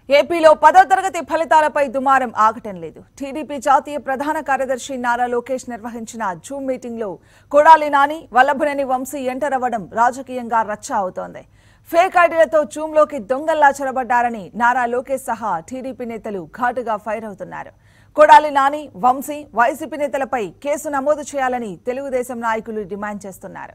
ఏపీలో పదో తరగతి ఫలితాలపై దుమారం ఆగటం లేదు టీడీపీ జాతీయ ప్రధాన కార్యదర్శి నారా లోకేష్ నిర్వహించిన జూమ్ మీటింగ్ లో కొడాలి నాని వల్లభనేని వంశీ ఎంటర్ అవ్వడం రాజకీయంగా రచ్చ అవుతోంది ఫేక్ ఐడీలతో జూమ్ లోకి దొంగల్లా చొరబడ్డారని నారా లోకేష్ సహా టీడీపీ నేతలు ఘాటుగా ఫైర్ అవుతున్నారు కొడాలి నాని వంశీ వైసీపీ నేతలపై కేసు నమోదు చేయాలని తెలుగుదేశం నాయకులు డిమాండ్ చేస్తున్నారు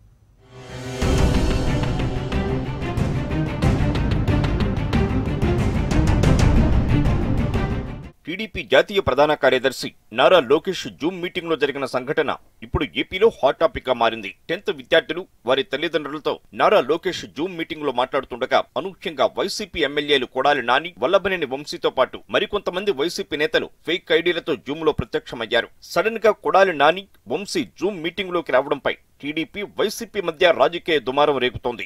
టీడీపీ జాతీయ ప్రధాన కార్యదర్శి నారా లోకేష్ జూమ్ మీటింగ్ లో జరిగిన సంఘటన ఇప్పుడు ఏపీలో హాట్ టాపిక్ గా మారింది టెన్త్ విద్యార్థులు వారి తల్లిదండ్రులతో నారా లోకేష్ జూమ్ మీటింగ్ లో మాట్లాడుతుండగా అనూహ్యంగా వైసీపీ ఎమ్మెల్యేలు కొడాలి నాని వల్లభనేని వంశీతో పాటు మరికొంతమంది వైసీపీ నేతలు ఫేక్ ఐడీలతో జూమ్ లో ప్రత్యక్షమయ్యారు సడన్ గా కొడాలి నాని వంశీ జూమ్ మీటింగ్ లోకి రావడంపై టీడీపీ వైసీపీ మధ్య రాజకీయ దుమారం రేగుతోంది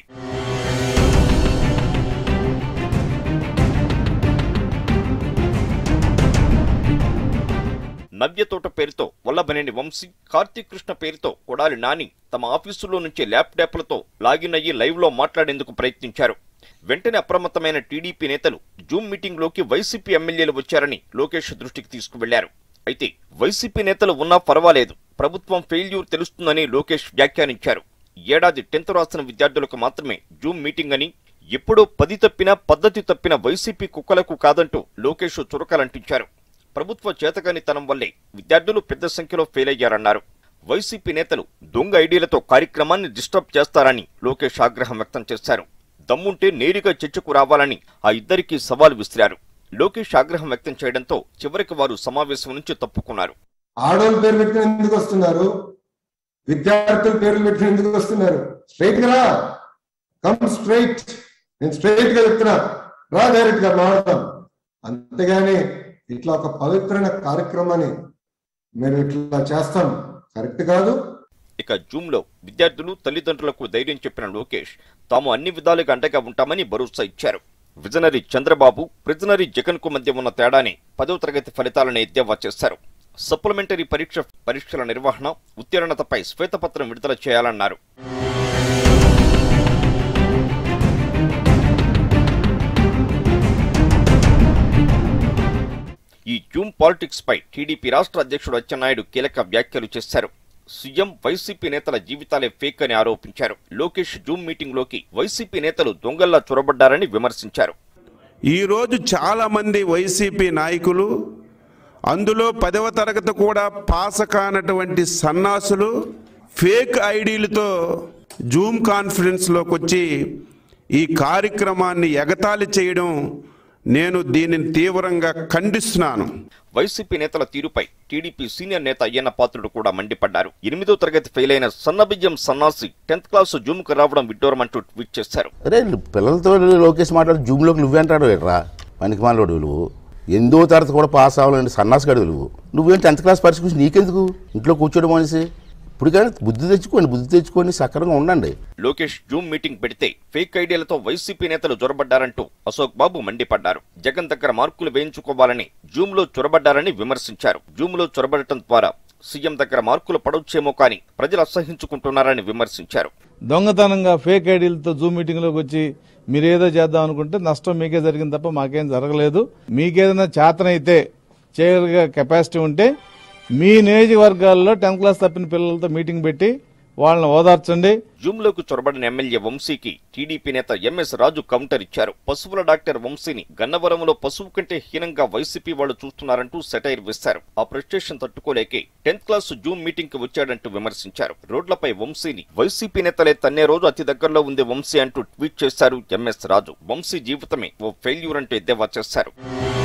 నవ్యతోట పేరుతో వల్లభనేని వంశీ కార్తీక్ కృష్ణ పేరుతో కొడాలి నాని తమ ఆఫీసులో నుంచి ల్యాప్టాప్లతో లాగిన్ అయ్యి లైవ్ లో మాట్లాడేందుకు ప్రయత్నించారు వెంటనే అప్రమత్తమైన టీడీపీ నేతలు జూమ్ మీటింగ్ లోకి వైసీపీ ఎమ్మెల్యేలు వచ్చారని లోకేష్ దృష్టికి తీసుకువెళ్లారు అయితే వైసీపీ నేతలు ఉన్నా పర్వాలేదు ప్రభుత్వం ఫెయిల్యూర్ తెలుస్తుందని లోకేష్ వ్యాఖ్యానించారు ఏడాది టెన్త్ రాసిన విద్యార్థులకు మాత్రమే జూమ్ మీటింగ్ అని ఎప్పుడో పది తప్పినా పద్ధతి తప్పిన వైసీపీ కుక్కలకు కాదంటూ లోకేష్ చురకలంటించారు ప్రభుత్వ చేతకానితనం వల్లే విద్యార్థులు పెద్ద సంఖ్యలో ఫెయిల్ అయ్యారన్నారు వైసీపీ నేతలు దొంగ ఐడీలతో కార్యక్రమాన్ని డిస్టర్బ్ చేస్తారని లోకేష్ ఆగ్రహం వ్యక్తం చేశారు దమ్ముంటే నేరుగా చర్చకు రావాలని ఆ ఇద్దరికీ సవాల్ విసిరారు లోకేష్ ఆగ్రహం వ్యక్తం చేయడంతో చివరికి వారు సమావేశం నుంచి తప్పుకున్నారు ఆడవాళ్ళ పేరు పెట్టుకుని ఎందుకు వస్తున్నారు విద్యార్థుల పేర్లు పెట్టుకుని ఎందుకు వస్తున్నారు స్ట్రైట్ గా రా కమ్ స్ట్రైట్ నేను స్ట్రైట్ గా చెప్తున్నా రా డైరెక్ట్ గా మాడతాం అంతేగాని ఇట్లా ఒక పవిత్రమైన కార్యక్రమాన్ని మీరు ఇట్లా చేస్తాం కరెక్ట్ కాదు ఇక జూమ్ లో విద్యార్థులు తల్లిదండ్రులకు ధైర్యం చెప్పిన లోకేష్ తాము అన్ని విధాలుగా అండగా ఉంటామని భరోసా ఇచ్చారు విజనరీ చంద్రబాబు ప్రిజనరీ జగన్ కు మధ్య ఉన్న తేడానే పదో తరగతి ఫలితాలను ఎద్దేవా చేశారు సప్లిమెంటరీ పరీక్ష పరీక్షల నిర్వహణ ఉత్తీర్ణతపై శ్వేతపత్రం విడుదల చేయాలన్నారు ఈ జూమ్ పాలిటిక్స్ పై టీడీపీ రాష్ట్ర అధ్యక్షుడు అచ్చెన్నాయుడు కీలక వ్యాఖ్యలు చేశారు సీఎం వైసీపీ నేతల జీవితాలే ఫేక్ అని ఆరోపించారు లోకేష్ జూమ్ మీటింగ్ లోకి వైసీపీ నేతలు దొంగల్లా చొరబడ్డారని విమర్శించారు ఈరోజు చాలామంది వైసీపీ నాయకులు అందులో పదవ తరగతి కూడా పాస్ కానటువంటి సన్నాసులు ఫేక్ ఐడీలతో జూమ్ కాన్ఫరెన్స్లోకి వచ్చి ఈ కార్యక్రమాన్ని ఎగతాళి చేయడం నేను దీనిని తీవ్రంగా ఖండిస్తున్నాను వైసీపీ నేతల తీరుపై టీడీపీ సీనియర్ నేత అయ్యన్న పాత్రుడు కూడా మండిపడ్డారు ఎనిమిదో తరగతి ఫెయిల్ అయిన సన్నబియ్యం సన్నాసి టెన్త్ క్లాస్ జూమ్ కు రావడం విడ్డూరమంటూ ట్వీట్ చేశారు అరే పిల్లలతో లోకేష్ మాట్లాడు జూమ్లోకి నువ్వే అంటాడు ఎట్రా పనికి మాలోడు నువ్వు ఎందో తరగతి కూడా పాస్ అవ్వాలండి సన్నాసి గడువు నువ్వు నువ్వేం టెన్త్ క్లాస్ పరీక్ష గురించి నీకెందుకు ఇంట్లో కూర్చోడం మనిషి ఇప్పుడు కానీ బుద్ధి తెచ్చుకోండి బుద్ధి తెచ్చుకొని సక్రంగా ఉండండి లోకేష్ జూమ్ మీటింగ్ పెడితే ఫేక్ ఐడియాలతో వైసీపీ నేతలు జొరబడ్డారంటూ అశోక్ బాబు మండిపడ్డారు జగన్ దగ్గర మార్కులు వేయించుకోవాలని జూమ్ లో చొరబడ్డారని విమర్శించారు జూమ్ లో చొరబడటం ద్వారా సీఎం దగ్గర మార్కులు పడొచ్చేమో కానీ ప్రజలు అసహించుకుంటున్నారని విమర్శించారు దొంగతనంగా ఫేక్ ఐడీలతో జూమ్ మీటింగ్లోకి వచ్చి మీరు ఏదో చేద్దాం అనుకుంటే నష్టం మీకే జరిగింది తప్ప మాకేం జరగలేదు మీకేదైనా చేతనైతే చేయగలిగే కెపాసిటీ ఉంటే మీ నియోజకవర్గాల్లో టెన్త్ క్లాస్ తప్పిన పిల్లలతో మీటింగ్ పెట్టి వాళ్ళని ఓదార్చండి జూమ్ లోకి చొరబడిన ఎమ్మెల్యే వంశీకి టీడీపీ నేత ఎంఎస్ రాజు కౌంటర్ ఇచ్చారు పశువుల డాక్టర్ వంశీని గన్నవరంలో పశువు కంటే హీనంగా వైసీపీ వాళ్ళు చూస్తున్నారంటూ సెటైర్ వేశారు ఆ ప్రెస్టేషన్ తట్టుకోలేకే టెన్త్ క్లాస్ జూమ్ మీటింగ్ కి వచ్చాడంటూ విమర్శించారు రోడ్లపై వంశీని వైసీపీ నేతలే తన్నే రోజు అతి దగ్గరలో ఉంది వంశీ అంటూ ట్వీట్ చేశారు ఎంఎస్ రాజు వంశీ జీవితమే ఓ ఫెయిల్యూర్ అంటూ ఎద్దేవా చేశారు